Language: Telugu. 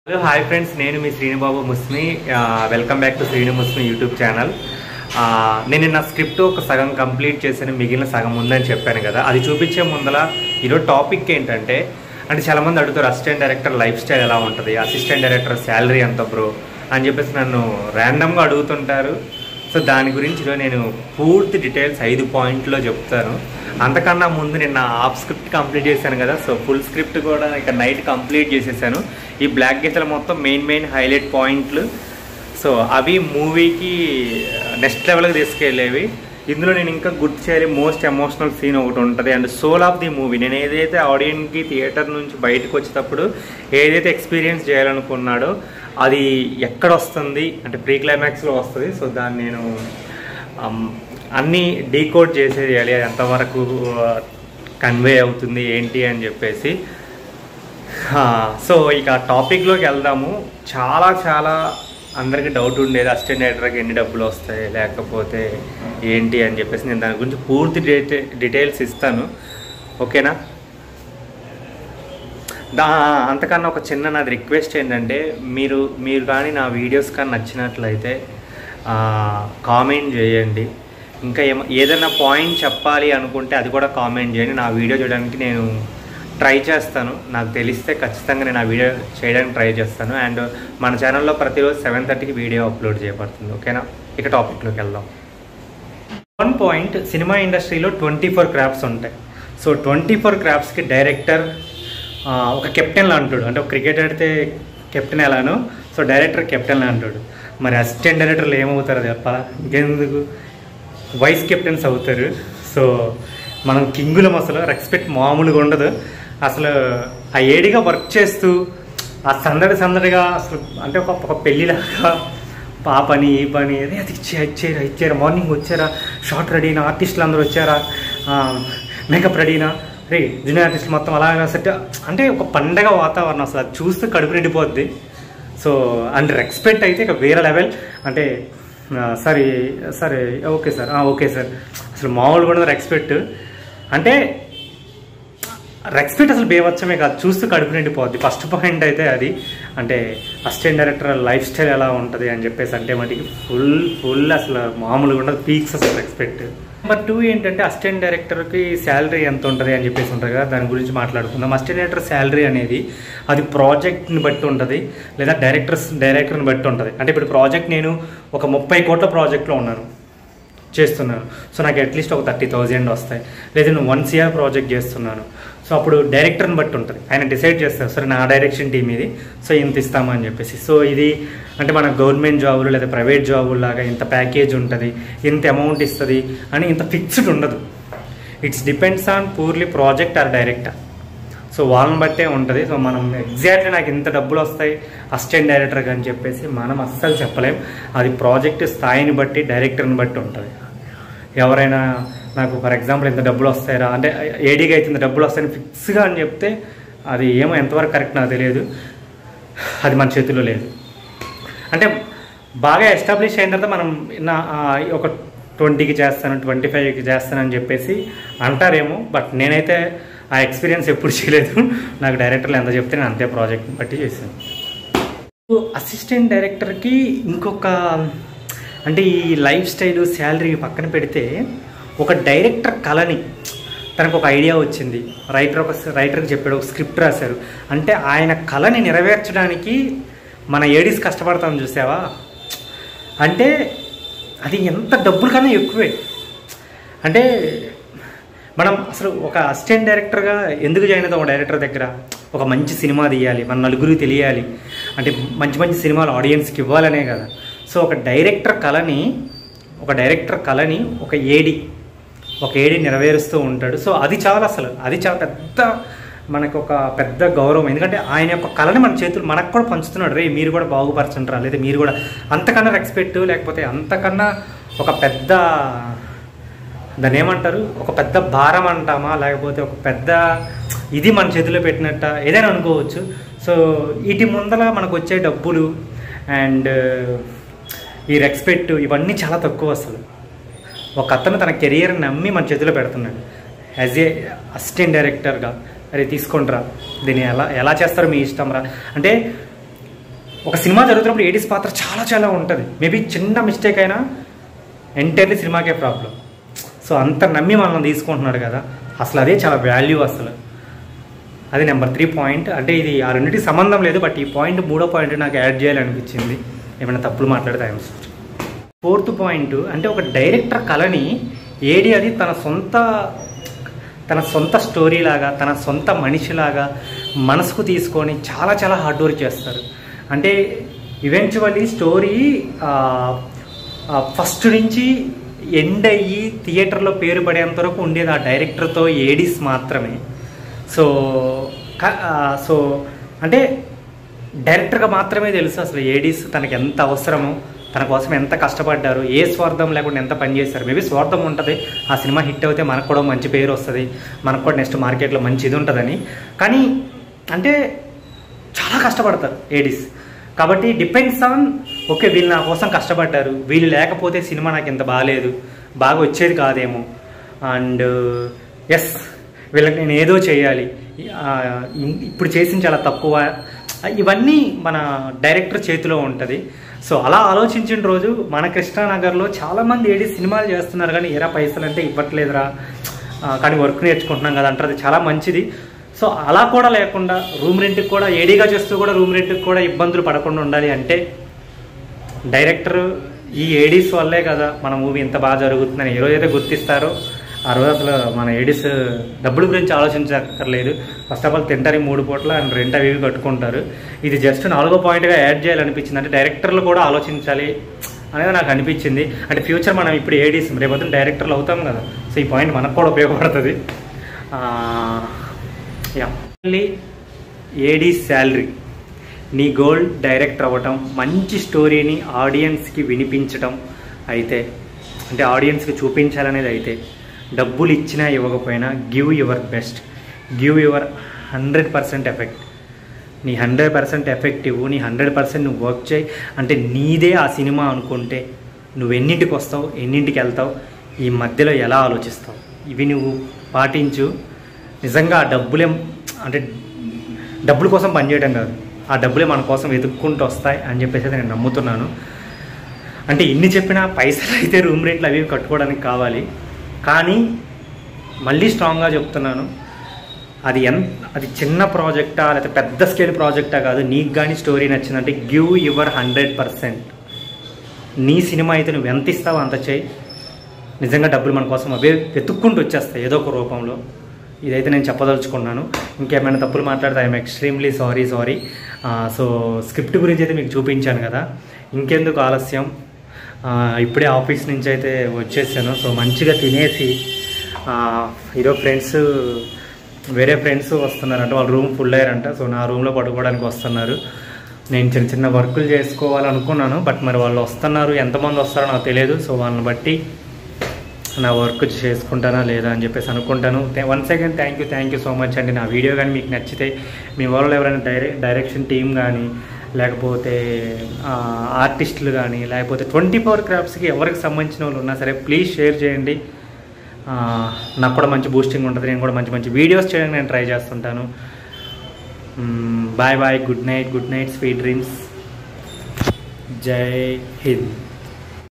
హలో హాయ్ ఫ్రెండ్స్ నేను మీ శ్రీనుబాబు ముస్మి ఆ, welcome back to Srinu Musmi YouTube channel ఆ, నేను నా స్క్రిప్ట్ ఒక సగం కంప్లీట్ చేశాను మిగిలిన సగం ఉందని చెప్పాను కదా అది చూపించే ముందల ఈరోజు టాపిక్ ఏంటంటే అంటే చాలామంది అడుగుతారు అసిస్టెంట్ డైరెక్టర్ లైఫ్ స్టైల్ ఎలా ఉంటుంది అసిస్టెంట్ డైరెక్టర్ శాలరీ ఎంత బ్రో అని చెప్పేసి నన్ను ర్యాండమ్గా అడుగుతుంటారు సో దాని గురించి ఈరోజు నేను పూర్తి డీటెయిల్స్ ఐదు పాయింట్లో చెప్తాను అంతకన్నా ముందు నేను నా ఆఫ్ స్క్రిప్ట్ కంప్లీట్ చేశాను కదా సో ఫుల్ స్క్రిప్ట్ కూడా ఇక నైట్ కంప్లీట్ చేసేసాను ఈ బ్లాక్ గీతలు మొత్తం మెయిన్ మెయిన్ హైలైట్ పాయింట్లు సో అవి మూవీకి నెక్స్ట్ లెవెల్కి తీసుకెళ్ళేవి ఇందులో నేను ఇంకా గుర్తు చేయాలి మోస్ట్ ఎమోషనల్ సీన్ ఒకటి ఉంటుంది and soul of the movie నేను ఏదైతే ఆడియన్స్కి థియేటర్ నుంచి బయటకు వచ్చేటప్పుడు ఏదైతే ఎక్స్పీరియన్స్ చేయాలనుకున్నాడో అది ఎక్కడ వస్తుంది అంటే ప్రీ క్లైమాక్స్లో వస్తుంది సో దాన్ని నేను అమ్, అన్నీ డీకోడ్ చేసేయాలి అది ఎంతవరకు కన్వే అవుతుంది ఏంటి అని చెప్పేసి ఆ, సో ఇక టాపిక్లోకి వెళ్దాము చాలా చాలా అందరికీ డౌట్ ఉండేది అసిస్టెంట్ డైరెక్టర్కి ఎన్ని డబ్బులు వస్తాయి లేకపోతే ఏంటి అని చెప్పేసి నేను దాని గురించి పూర్తి డీటె డీటెయిల్స్ ఇస్తాను ఓకేనా దా అంతకన్నా ఒక చిన్న నాది రిక్వెస్ట్ ఏంటంటే మీరు మీరు కానీ నా వీడియోస్ కానీ నచ్చినట్లయితే కామెంట్ చేయండి ఇంకా ఏమ ఏదైనా పాయింట్ చెప్పాలి అనుకుంటే అది కూడా కామెంట్ చేయండి నా వీడియో చేయడానికి నేను ట్రై చేస్తాను నాకు తెలిస్తే ఖచ్చితంగా నేను ఆ వీడియో చేయడానికి ట్రై చేస్తాను అండ్ మన ఛానల్లో ప్రతిరోజు సెవెన్ థర్టీకి వీడియో అప్లోడ్ చేయబడుతుంది ఓకేనా ఇక టాపిక్లోకి వెళ్దాం వన్ పాయింట్ సినిమా ఇండస్ట్రీలో ట్వంటీ ఫోర్ క్రాఫ్ట్స్ ఉంటాయి సో ట్వంటీ ఫోర్ క్రాఫ్ట్స్కి డైరెక్టర్ ఆ, ఒక కెప్టెన్ అంటాడు అంటే ఒక క్రికెట్ ఆడితే కెప్టెన్ ఎలానో సో డైరెక్టర్ కెప్టెన్ అంటాడు మరి అసిస్టెంట్ డైరెక్టర్లు ఏమవుతారు చెప్పాలా ఇంకెందుకు వైస్ కెప్టెన్స్ అవుతారు సో మనం కింగులం అసలు రెస్పెక్ట్ మామూలుగా ఉండదు అసలు ఆ ఏడిగా వర్క్ చేస్తూ ఆ సందడి సందడిగా అసలు అంటే ఒక ఒక పెళ్ళిలాగా ఆ పని ఈ పని అదే అది ఇచ్చే ఇచ్చారా ఇచ్చారా మార్నింగ్ వచ్చారా షార్ట్ రెడీనా ఆర్టిస్టులు అందరూ వచ్చారా మేకప్ రెడీనా రే జూనియర్ ఆర్టిస్టులు మొత్తం అలాగా సెట్ అంటే ఒక పండగ వాతావరణం అసలు అది చూస్తే కడుపు నిండిపోద్ది సో అండ్ రెస్పెక్ట్ అయితే ఇక వేరే లెవెల్ అంటే ఆ, సరే సరే ఓకే సార్ ఆ, ఓకే సార్ అసలు మామూలు కూడా రెస్పెక్ట్ అంటే రెస్పెక్ట్ అసలు బేవచ్చమే కాదు చూస్తూ కడుపు నిండిపోద్ది ఫస్ట్ పాయింట్ అయితే అది అంటే అసిస్టెంట్ డైరెక్టర్ లైఫ్ స్టైల్ ఎలా ఉంటుంది అని చెప్పేసి అంటే మటుకి ఫుల్ ఫుల్ అసలు మామూలుగా ఉండదు పీక్స్ అసలు రెస్పెక్ట్ నెంబర్ టూ ఏంటంటే అసిస్టెంట్ డైరెక్టర్కి శాలరీ ఎంత ఉంటుంది అని చెప్పేసి ఉంటుంది కదా దాని గురించి మాట్లాడుకుందాం అసిస్టెంట్ డైరెక్టర్ శాలరీ అనేది అది ప్రాజెక్ట్ని బట్టి ఉంటుంది లేదా డైరెక్టర్స్ డైరెక్టర్ని బట్టి ఉంటుంది అంటే ఇప్పుడు ప్రాజెక్ట్ నేను ఒక ముప్పై కోట్ల ప్రాజెక్ట్లో ఉన్నాను చేస్తున్నాను సో నాకు అట్లీస్ట్ ఒక థర్టీ థౌజండ్ వస్తాయి లేదా నేను వన్ సిఆర్ ప్రాజెక్ట్ చేస్తున్నాను సో అప్పుడు డైరెక్టర్ని బట్టి ఉంటుంది ఆయన డిసైడ్ చేస్తారు సరే నా డైరెక్షన్ టీం ఇది సో ఇంత ఇస్తామని చెప్పేసి సో ఇది అంటే మన గవర్నమెంట్ జాబులు లేదా ప్రైవేట్ జాబులు లాగా ఇంత ప్యాకేజ్ ఉంటుంది ఇంత అమౌంట్ ఇస్తుంది అని ఇంత ఫిక్స్డ్ ఉండదు it's depends on purely project or director so వాళ్ళని బట్టే ఉంటుంది సో మనం ఎగ్జాక్ట్లీ నాకు ఇంత డబ్బులు వస్తాయి అసిస్టెంట్ డైరెక్టర్కి అని చెప్పేసి మనం అస్సలు చెప్పలేం అది ప్రాజెక్ట్ స్థాయిని బట్టి డైరెక్టర్ని బట్టి ఉంటుంది ఎవరైనా నాకు ఫర్ ఎగ్జాంపుల్ ఇంత డబ్బులు వస్తాయరా అంటే ఏడీగా అయితే ఇంత డబ్బులు వస్తాయని ఫిక్స్గా అని చెప్తే అది ఏమో ఎంతవరకు కరెక్ట్ నాకు తెలియదు అది మన చేతిలో లేదు అంటే బాగా ఎస్టాబ్లిష్ అయిన తర్వాత మనం నా ఆ, ఒక ట్వంటీకి చేస్తాను ట్వంటీ ఫైవ్కి చేస్తానని చెప్పేసి అంటారేమో బట్ నేనైతే ఆ ఎక్స్పీరియన్స్ ఎప్పుడు చేయలేదు నాకు డైరెక్టర్లు ఎంత చెప్తే నేను అంతే ప్రాజెక్ట్ బట్టి చేశాను అసిస్టెంట్ డైరెక్టర్కి ఇంకొక అంటే ఈ లైఫ్ స్టైల్ శాలరీ పక్కన పెడితే ఒక డైరెక్టర్ కళని తనకు ఒక ఐడియా వచ్చింది రైటర్ ఒక రైటర్కి చెప్పాడు ఒక స్క్రిప్ట్ రాశారు అంటే ఆయన కళని నెరవేర్చడానికి మన ఏడీస్ కష్టపడతాం చూసావా అంటే అది ఎంత డబ్బుల కన్నా ఎక్కువే అంటే మనం అసలు ఒక అసిస్టెంట్ డైరెక్టర్గా ఎందుకు జాయిన్ అవుతాం ఒక డైరెక్టర్ దగ్గర ఒక మంచి సినిమా తీయాలి మన నలుగురికి తెలియాలి అంటే మంచి మంచి సినిమాలు ఆడియన్స్కి ఇవ్వాలనే కదా సో ఒక డైరెక్టర్ కళని ఒక డైరెక్టర్ కళని ఒక ఏడి ఒక ఏడి నెరవేరుస్తూ ఉంటాడు సో అది చాలా అసలు అది చాలా పెద్ద మనకు ఒక పెద్ద గౌరవం ఎందుకంటే ఆయన యొక్క కళని మన చేతులు మనకు కూడా పంచుతున్నాడు రే మీరు కూడా బాగుపరచంటారా లేదా మీరు కూడా అంతకన్నా రెస్పెక్ట్ లేకపోతే అంతకన్నా ఒక పెద్ద దాన్ని ఏమంటారు ఒక పెద్ద భారం అంటామా లేకపోతే ఒక పెద్ద ఇది మన చేతిలో పెట్టినట్ట ఏదైనా అనుకోవచ్చు సో వీటి ముందర మనకు వచ్చే డబ్బులు అండ్ ఈ రెస్పెక్ట్ ఇవన్నీ చాలా తక్కువ అసలు ఒక అతను తన కెరియర్ నమ్మి మన చేతిలో పెడుతున్నాడు యాజ్ ఏ అసిస్టెంట్ డైరెక్టర్గా అరే తీసుకుంటారా దీన్ని ఎలా ఎలా చేస్తారో మీ ఇష్టం రా అంటే ఒక సినిమా జరుగుతున్నప్పుడు ఏడీస్ పాత్ర చాలా చాలా ఉంటుంది మేబీ చిన్న మిస్టేక్ అయినా ఎంటైర్లీ సినిమాకే ప్రాబ్లం సో అంత నమ్మి మనం తీసుకుంటున్నాడు కదా అసలు అదే చాలా వాల్యూ అసలు అది నెంబర్ త్రీ పాయింట్ అంటే ఇది ఆ రెండింటికి సంబంధం లేదు బట్ ఈ పాయింట్ మూడో పాయింట్ నాకు యాడ్ చేయాలనిపించింది ఏమైనా తప్పులు మాట్లాడితే ఐఎమ్ సారీ ఫోర్త్ పాయింట్ అంటే ఒక డైరెక్టర్ కళని ఏడి అది తన సొంత తన సొంత స్టోరీ లాగా తన సొంత మనిషిలాగా మనసుకు తీసుకొని చాలా చాలా హార్డ్ వర్క్ చేస్తారు అంటే ఈవెన్చువల్లీ స్టోరీ ఫస్ట్ నుంచి ఎండ్ అయ్యి థియేటర్లో పేరు పడేంత వరకు ఉండేది ఆ డైరెక్టర్తో ఏడీస్ మాత్రమే సో క- ఆ, సో అంటే డైరెక్టర్గా మాత్రమే తెలుసు అసలు ఏడీస్ తనకి ఎంత అవసరమో తన కోసం ఎంత కష్టపడ్డారు ఏ స్వార్థం లేకుండా ఎంత పని చేశారు మేబీ స్వార్థం ఉంటుంది ఆ సినిమా హిట్ అయితే మనకు కూడా మంచి పేరు వస్తుంది మనకు కూడా నెక్స్ట్ మార్కెట్లో మంచి ఇది ఉంటుందని కానీ అంటే చాలా కష్టపడతారు ఏడీస్ కాబట్టి డిపెండ్స్ ఆన్ ఓకే వీళ్ళు నా కోసం కష్టపడ్డారు వీళ్ళు లేకపోతే సినిమా నాకు ఇంత బాగాలేదు బాగా వచ్చేది కాదేమో అండ్ ఎస్ వీళ్ళకి నేను ఏదో చేయాలి ఆ, ఇం- ఇప్పుడు చేసిన చాలా తక్కువ ఇవన్నీ మన డైరెక్టర్ చేతిలో ఉంటుంది సో అలా ఆలోచించిన రోజు మన కృష్ణానగర్లో చాలామంది ఏడి సినిమాలు చేస్తున్నారు కానీ ఏరా పైసలు అంటే ఇవ్వట్లేదురా ఆ, కానీ వర్క్ నేర్చుకుంటున్నాం కదా అంటారు అది చాలా మంచిది సో అలా కూడా లేకుండా రూమ్ రెంట్కి కూడా ఏడీగా చేస్తూ కూడా రూమ్ రెంట్కి కూడా ఇబ్బందులు పడకుండా ఉండాలి అంటే డైరెక్టర్ ఈ ఏడీస్ వల్లే కదా మన మూవీ ఇంత బాగా జరుగుతుందని ఏ రోజైతే గుర్తిస్తారో ఆ రోజు అసలు మన ఏడీస్ డబ్బుల గురించి ఆలోచించక్కర్లేదు ఫస్ట్ ఆఫ్ ఆల్ తింటారు ఈ మూడు పూట్ల అండ్ రెంట్ అవి ఇవి కట్టుకుంటారు ఇది జస్ట్ నాలుగో పాయింట్గా యాడ్ చేయాలనిపించింది అంటే డైరెక్టర్లు కూడా ఆలోచించాలి అనేది నాకు అనిపించింది అంటే ఫ్యూచర్ మనం ఇప్పుడు ఏడీస్ రేపొద్దున డైరెక్టర్లు అవుతాం కదా సో ఈ పాయింట్ మనకు కూడా ఉపయోగపడుతుంది యా ఏడీ శాలరీ నీ గోల్ డైరెక్టర్ అవ్వటం మంచి స్టోరీని ఆడియన్స్కి వినిపించటం అయితే అంటే ఆడియన్స్కి చూపించాలనేది అయితే డబ్బులు ఇచ్చినా ఇవ్వకపోయినా give your best give your hundred percent effect నీ హండ్రెడ్ పర్సెంట్ ఎఫెక్టివ్ నీ హండ్రెడ్ పర్సెంట్ నువ్వు వర్క్ చేయి అంటే నీదే ఆ సినిమా అనుకుంటే నువ్వు ఎన్నింటికి వస్తావు ఎన్నింటికి వెళ్తావు ఈ మధ్యలో ఎలా ఆలోచిస్తావు ఇవి నువ్వు పాటించు నిజంగా ఆ డబ్బులే అంటే డబ్బుల కోసం పనిచేయడం కాదు ఆ డబ్బులే మన కోసం వెతుక్కుంటూ వస్తాయి అని చెప్పేసి అయితే నేను నమ్ముతున్నాను అంటే ఇన్ని చెప్పినా పైసలు అయితే రూమ్ రెంట్లు అవి ఇవి కట్టుకోవడానికి కావాలి కానీ మళ్ళీ స్ట్రాంగ్గా చెప్తున్నాను అది ఎంత అది చిన్న ప్రాజెక్టా లేకపోతే పెద్ద స్కేల్ ప్రాజెక్టా కాదు నీకు కానీ స్టోరీ నచ్చిందంటే గివ్ యువర్ హండ్రెడ్ పర్సెంట్ నీ సినిమా అయితే నువ్వు ఎంత ఇస్తావో అంత చేయి నిజంగా డబ్బులు మన కోసం అవే వెతుక్కుంటూ వచ్చేస్తాయి ఏదో ఒక రూపంలో ఇదైతే నేను చెప్పదలుచుకున్నాను ఇంకేమైనా తప్పులు మాట్లాడితే I'm extremely sorry sorry so script గురించి అయితే మీకు చూపించాను కదా ఇంకెందుకు ఆలస్యం ఆ, ఇప్పుడే ఆఫీస్ నుంచి అయితే వచ్చేసాను సో మంచిగా తినేసి ఆ, ఈరోజు ఫ్రెండ్స్ వేరే ఫ్రెండ్స్ వస్తున్నారంట వాళ్ళ రూమ్ ఫుల్ అయ్యారంట సో నా రూమ్లో పడుకోవడానికి వస్తున్నారు నేను చిన్న చిన్న వర్కులు చేసుకోవాలనుకున్నాను బట్ మరి వాళ్ళు వస్తున్నారు ఎంతమంది వస్తారో నాకు తెలియదు సో వాళ్ళని బట్టి నా వర్క్ చేసుకుంటానా లేదా అని చెప్పేసి అనుకుంటాను once again thank you thank you so much అండి నా వీడియో కానీ మీకు నచ్చితే మీ వాళ్ళు ఎవరైనా డైరె డైరెక్షన్ టీం కానీ లేకపోతే ఆర్టిస్టులు కానీ లేకపోతే ట్వంటీ ఫోర్ క్రాఫ్ట్స్కి ఎవరికి సంబంధించిన వాళ్ళు ఉన్నా సరే ప్లీజ్ షేర్ చేయండి ఆ, నాకు కూడా మంచి బూస్టింగ్ ఉంటుంది నేను కూడా మంచి మంచి వీడియోస్ చేయడానికి నేను ట్రై చేస్తుంటాను bye bye good night good night sweet dreams Jai Hind